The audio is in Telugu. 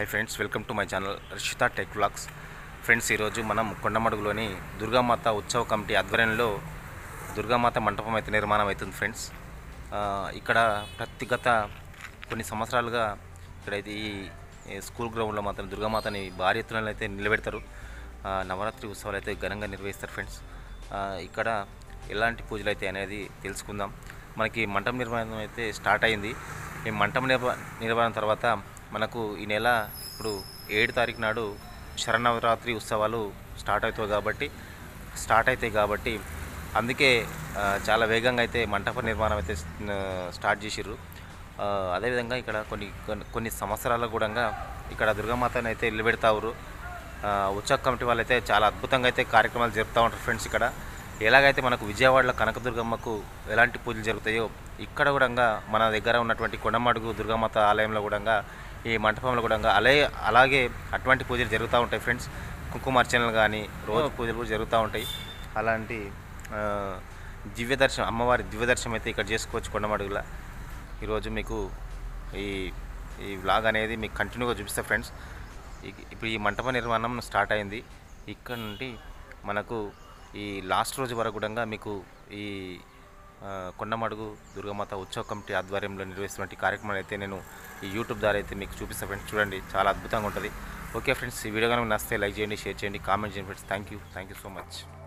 hi friends welcome to my channel Rishitha tech vlogs friends ఈరోజు మనం కొండమడుగులోని దుర్గామాత ఉత్సవ కమిటీ ఆధ్వర్యంలో దుర్గామాత మంటపం అయితే నిర్మాణం అవుతుంది ఫ్రెండ్స్ ఆ, ఇక్కడ ప్రతి గత కొన్ని సంవత్సరాలుగా ఇక్కడైతే ఈ ఈ స్కూల్ గ్రౌండ్లో మాత్రం దుర్గామాతని భారీ ఎత్తున అయితే నిలబెడతారు ఆ, నవరాత్రి ఉత్సవాలు అయితే ఘనంగా నిర్వహిస్తారు ఫ్రెండ్స్ ఆ, ఇక్కడ ఎలాంటి పూజలు అయితే అనేది తెలుసుకుందాం మనకి మంటపం నిర్మాణం అయితే స్టార్ట్ అయింది ఈ మంటపం నిర్వా నిర్మాణం తర్వాత మనకు ఈ నెల ఇప్పుడు ఏడు తారీఖు నాడు శరణవరాత్రి ఉత్సవాలు స్టార్ట్ అవుతాయి కాబట్టి స్టార్ట్ అవుతాయి కాబట్టి అందుకే ఆ, చాలా వేగంగా అయితే మంటప నిర్మాణం అయితే ఆ, స్టార్ట్ చేసిర్రు ఆ, అదేవిధంగా ఇక్కడ కొన్ని కొన్ని- కొన్ని సంవత్సరాల కూడా ఇక్కడ దుర్గామాతని అయితే నిలబెడతారు ఉత్సవ కమిటీ వాళ్ళు అయితే చాలా అద్భుతంగా అయితే కార్యక్రమాలు జరుపుతూ ఉంటారు ఫ్రెండ్స్ ఇక్కడ ఎలాగైతే మనకు విజయవాడలో కనకదుర్గమ్మకు ఎలాంటి పూజలు జరుగుతాయో ఇక్కడ కూడా మన దగ్గర ఉన్నటువంటి కొండమడుగు దుర్గామాత ఆలయంలో కూడా ఈ మంటపంలో కూడా అలే అలాగే అటువంటి పూజలు జరుగుతూ ఉంటాయి ఫ్రెండ్స్ కుంకుమార్చనలు కానీ రోజు పూజలు కూడా జరుగుతూ ఉంటాయి అలాంటి ఆ, దివ్య దర్శనం అమ్మవారి దివ్య దర్శనం అయితే ఇక్కడ చేసుకోవచ్చు కొండమడుగుల ఈరోజు మీకు ఈ ఈ వ్లాగ్ అనేది మీకు కంటిన్యూగా చూపిస్తా ఫ్రెండ్స్ ఈ- ఇప్పుడు ఈ మంటప నిర్మాణం స్టార్ట్ అయింది ఇక్కడ నుండి మనకు ఈ లాస్ట్ రోజు వరకు కూడా మీకు ఈ ఆ, కొండమడుగు దుర్గామాత ఉత్సవ కమిటీ ఆధ్వర్యంలో నిర్వహిస్తున్నటువంటి కార్యక్రమాలు అయితే నేను ఈ యూట్యూబ్ ద్వారా అయితే మీకు చూపిస్తాను ఫ్రెండ్స్ చూడండి చాలా అద్భుతంగా ఉంటుంది ఓకే ఫ్రెండ్స్ ఈ వీడియో కనుక నచ్చితే లైక్ చేయండి షేర్ చేయండి కామెంట్ చేయండి friends thank you thank you so much